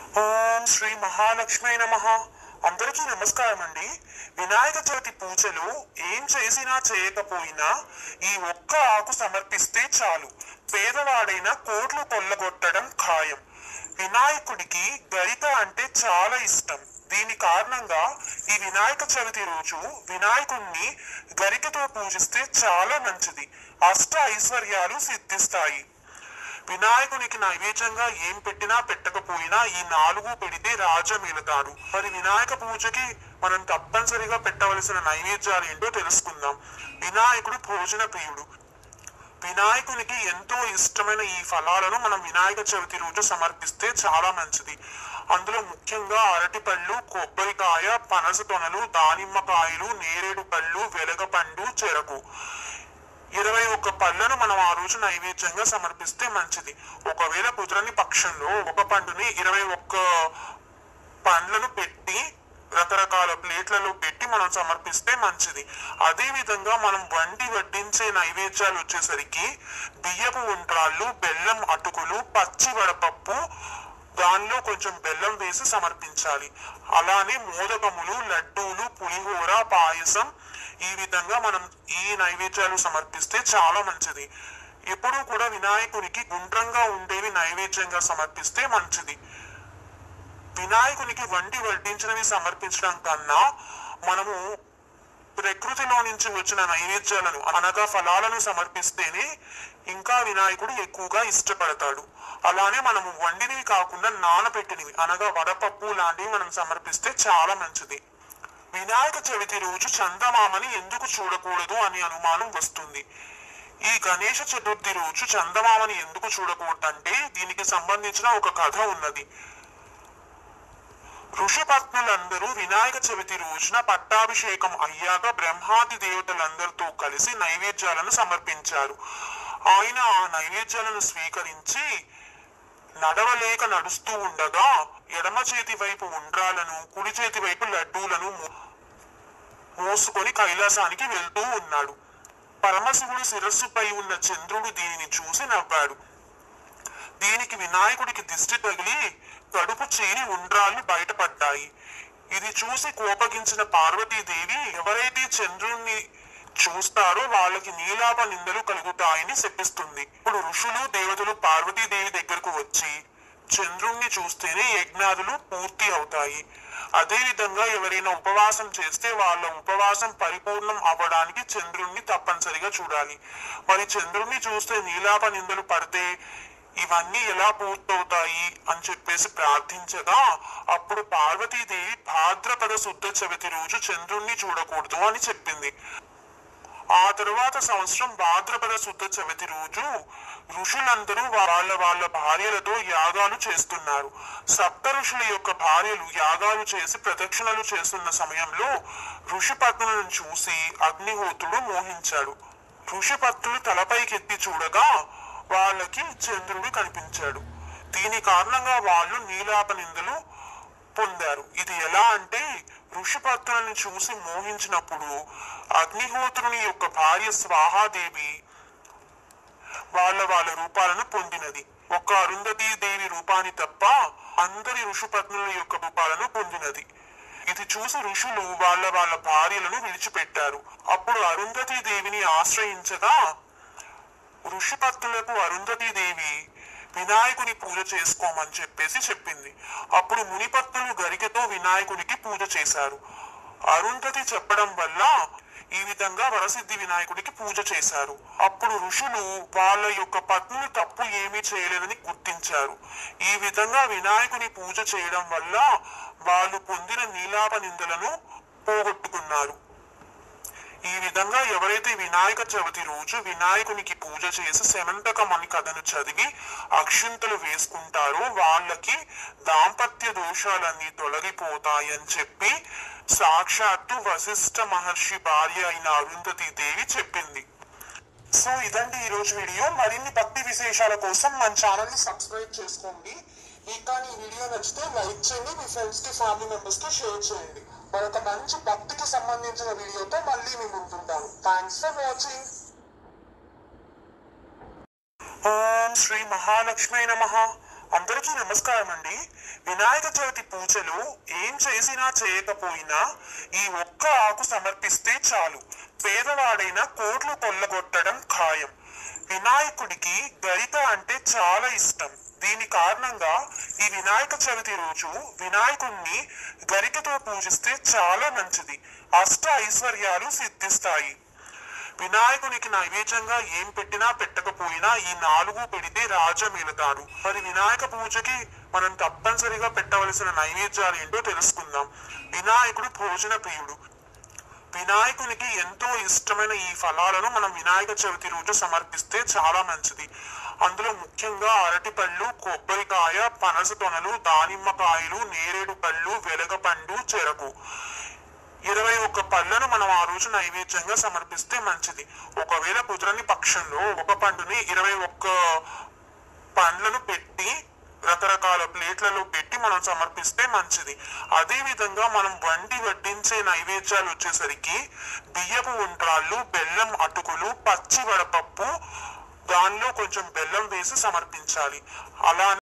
ఓం శ్రీ మహాలక్ష్మి నమ అందరికీ నమస్కారం అండి వినాయక చవితి పూజలు ఏం చేసినా చేయకపోయినా ఈ ఒక్క ఆకు సమర్పిస్తే చాలు పేదవాడైన కోట్లు కొల్లగొట్టడం ఖాయం వినాయకుడికి గరిక అంటే చాలా ఇష్టం దీని కారణంగా ఈ వినాయక చవితి రోజు వినాయకుణ్ణి గరికతో పూజిస్తే చాలా మంచిది అష్ట ఐశ్వర్యాలు సిద్ధిస్తాయి వినాయకునికి నైవేద్యంగా ఏం పెట్టినా పెట్టకపోయినా ఈ నాలుగు పెడితే రాజ్యం వెళతాడు మరి వినాయక పూజకి మనం తప్పనిసరిగా పెట్టవలసిన నైవేద్యాలు ఏంటో తెలుసుకుందాం వినాయకుడు భోజన ప్రియుడు వినాయకునికి ఎంతో ఇష్టమైన ఈ ఫలాలను మనం వినాయక చవితి రోజు సమర్పిస్తే చాలా మంచిది అందులో ముఖ్యంగా అరటిపళ్ళు కొబ్బరికాయ పనస తొనలు దానిమ్మకాయలు నేరేడు పళ్ళు వెలగపండు చెరకు ఇరవై ఒక్క పళ్ళను మనం ఆ రోజు నైవేద్యంగా సమర్పిస్తే మంచిది ఒకవేళ కుదరని పక్షంలో ఒక పండుని ఇరవై ఒక్క పండ్లను పెట్టి రకరకాల ప్లేట్లలో పెట్టి మనం సమర్పిస్తే మంచిది అదే విధంగా మనం వండి వడ్డించే నైవేద్యాలు వచ్చేసరికి బియ్యపు ఉండ్రాళ్ళు బెల్లం అటుకులు పచ్చి వడపప్పు దానిలో కొంచెం బెల్లం వేసి సమర్పించాలి అలానే మోదకములు లడ్డూలు పులిహోర పాయసం ఈ విధంగా మనం ఈ నైవేద్యాలు సమర్పిస్తే చాలా మంచిది ఎప్పుడూ కూడా వినాయకునికి గుండ్రంగా ఉండేవి నైవేద్యంగా సమర్పిస్తే మంచిది వినాయకునికి వండి వడ్డించినవి సమర్పించడం కన్నా మనము ప్రకృతిలో నుంచి వచ్చిన నైవేద్యాలను అనగా ఫలాలను సమర్పిస్తేనే ఇంకా వినాయకుడు ఎక్కువగా ఇష్టపడతాడు అలానే మనము వండినవి కాకుండా నానబెట్టినవి అనగా వడపప్పు లాంటివి మనం సమర్పిస్తే చాలా మంచిది వినాయక చవితి రోజు చందమామని ఎందుకు చూడకూడదు అని అనుమానం వస్తుంది ఈ గణేష చతుర్థి రోజు చందమామని ఎందుకు చూడకూడదంటే దీనికి సంబంధించిన ఒక కథ ఉన్నది ఋషిపత్నులందరూ వినాయక చవితి రోజున పట్టాభిషేకం అయ్యాక బ్రహ్మాది దేవతలందరితో కలిసి నైవేద్యాలను సమర్పించారు ఆయన ఆ నైవేద్యాలను స్వీకరించి నడవలేక నడుస్తూ ఉండగా ఎడమ చేతి వైపు ఉండ్రాలను కుడి చేతి వైపు లడ్డూలను మో- మోసుకొని కైలాసానికి వెళ్తూ ఉన్నాడు పరమశివుడు శిరస్సుపై ఉన్న చంద్రుడు దీనిని చూసి నవ్వాడు దీనికి వినాయకుడికి దిష్టి తగిలి కడుపు చీరి ఉండ్రాళ్ళు బయటపడ్డాయి ఇది చూసి కోపగించిన పార్వతీదేవి ఎవరైతే చంద్రుణ్ణి చూస్తారో వాళ్ళకి నీలాప నిందలు కలుగుతాయని శపిస్తుంది ఇప్పుడు ఋషులు దేవతలు పార్వతీదేవి దగ్గరకు వచ్చి చంద్రుణ్ణి చూస్తేనే యజ్ఞాదులు పూర్తి అవుతాయి అదే విధంగా ఎవరైనా ఉపవాసం చేస్తే వాళ్ళ ఉపవాసం పరిపూర్ణం అవ్వడానికి చంద్రుణ్ణి తప్పనిసరిగా చూడాలి మరి చంద్రుణ్ణి చూస్తే నీలాప నిందలు పడితే ఇవన్నీ ఎలా పూర్తవుతాయి అని చెప్పేసి ప్రార్థించగా అప్పుడు పార్వతీదేవి భాద్రపద శుద్ధ చవితి రోజు చంద్రుణ్ణి చూడకూడదు అని చెప్పింది ఆ తరువాత సంవత్సరం భాద్రపద శుద్ధ చవితి రోజు ఋషులందరూ వాళ్ళ వాళ్ళ భార్యలతో యాగాలు చేస్తున్నారు సప్త ఋషుల యొక్క భార్యలు యాగాలు చేసి ప్రదక్షిణలు చేస్తున్న సమయంలో ఋషిపత్నులను చూసి అగ్నిహోత్రుడు మోహించాడు ఋషిపత్నులు తలపైకెత్తి చూడగా వాళ్ళకి చంద్రుడు కనిపించాడు దీని కారణంగా వాళ్ళు నీలాప నిందలు పొందారు ఇది ఎలా అంటే ఋషిపత్రులను చూసి మోహించినప్పుడు అగ్నిహోత్రుని యొక్క భార్య స్వాహాదేవి వాళ్ళ వాళ్ళ రూపాలను పొందినది ఒక్క అరుంధతీ దేవి రూపాన్ని తప్ప అందరి ఋషిపత్నుల యొక్క రూపాలను పొందినది ఇది చూసి ఋషులు వాళ్ళ వాళ్ళ భార్యలను విడిచిపెట్టారు అప్పుడు అరుంధతీ దేవిని ఆశ్రయించగా ఋషిపత్నులకు అరుంధతీ దేవి వినాయకుని పూజ చేసుకోమని చెప్పేసి చెప్పింది అప్పుడు మునిపత్నులు గరికతో వినాయకునికి పూజ చేశారు అరుంధతి చెప్పడం వల్ల ఈ విధంగా వరసిద్ధి వినాయకుడికి పూజ చేశారు అప్పుడు ఋషులు వాళ్ళ యొక్క పత్నులు తప్పు ఏమీ చేయలేదని గుర్తించారు ఈ విధంగా వినాయకుని పూజ చేయడం వల్ల వాళ్ళు పొందిన నీలాప నిందలను పోగొట్టుకున్నారు ఈ విధంగా ఎవరైతే వినాయక చవితి రోజు వినాయకునికి పూజ చేసి శమంతకం అని కథను చదివి అక్షింతలు వేసుకుంటారో వాళ్ళకి దాంపత్య దోషాలన్నీ తొలగిపోతాయని చెప్పి సాక్షాత్తు వశిష్ఠ మహర్షి భార్య అయిన అరుంధతి దేవి చెప్పింది సో ఇదండి ఈ రోజు వీడియో మరిన్ని భక్తి విశేషాల కోసం మన ఛానల్ ని సబ్స్క్రైబ్ చేసుకోండి ఇంకా ఈ వీడియో నచ్చితే లైక్ చేయండి మీ ఫ్రెండ్స్ కి ఫ్యామిలీ మెంబర్స్ కి షేర్ చేయండి మరొక మంచి భక్తికి సంబంధించిన వీడియోతో మళ్ళీ మీ ముందుంటాను thanks for watching Om Shri Mahalakshmi నమ అందరికీ నమస్కారం అండి వినాయక చవితి పూజలు ఏం చేసినా చేయకపోయినా ఈ ఒక్క ఆకు సమర్పిస్తే చాలు పేదవాడైన కోట్లు కొల్లగొట్టడం ఖాయం వినాయకుడికి గరిక అంటే చాలా ఇష్టం దీని కారణంగా ఈ వినాయక చవితి రోజు వినాయకుణ్ణి గరికతో పూజిస్తే చాలా మంచిది అష్ట ఐశ్వర్యాలు సిద్ధిస్తాయి వినాయకునికి నైవేద్యంగా ఏం పెట్టినా పెట్టకపోయినా ఈ నాలుగు పెడితే రాజ్యం వెళతాడు మరి వినాయక పూజకి మనం తప్పనిసరిగా పెట్టవలసిన నైవేద్యాలు ఏంటో తెలుసుకుందాం వినాయకుడు భోజన ప్రియుడు వినాయకునికి ఎంతో ఇష్టమైన ఈ ఫలాలను మనం వినాయక చవితి రోజు సమర్పిస్తే చాలా మంచిది అందులో ముఖ్యంగా అరటిపళ్ళు కొబ్బరికాయ పనస తొనలు దానిమ్మకాయలు నేరేడు పళ్ళు వెలగపండు చెరకు ఇరవై ఒక్క పళ్ళను మనం ఆ రోజు నైవేద్యంగా సమర్పిస్తే మంచిది ఒకవేళ కుదరని పక్షంలో ఒక పండుని ఇరవై ఒక్క పండ్లను పెట్టి రకరకాల ప్లేట్లలో పెట్టి మనం సమర్పిస్తే మంచిది అదే విధంగా మనం వండి వడ్డించే నైవేద్యాలు వచ్చేసరికి బియ్యపు ఉండ్రాళ్ళు బెల్లం అటుకులు పచ్చి వడపప్పు దానిలో కొంచెం బెల్లం వేసి సమర్పించాలి అలా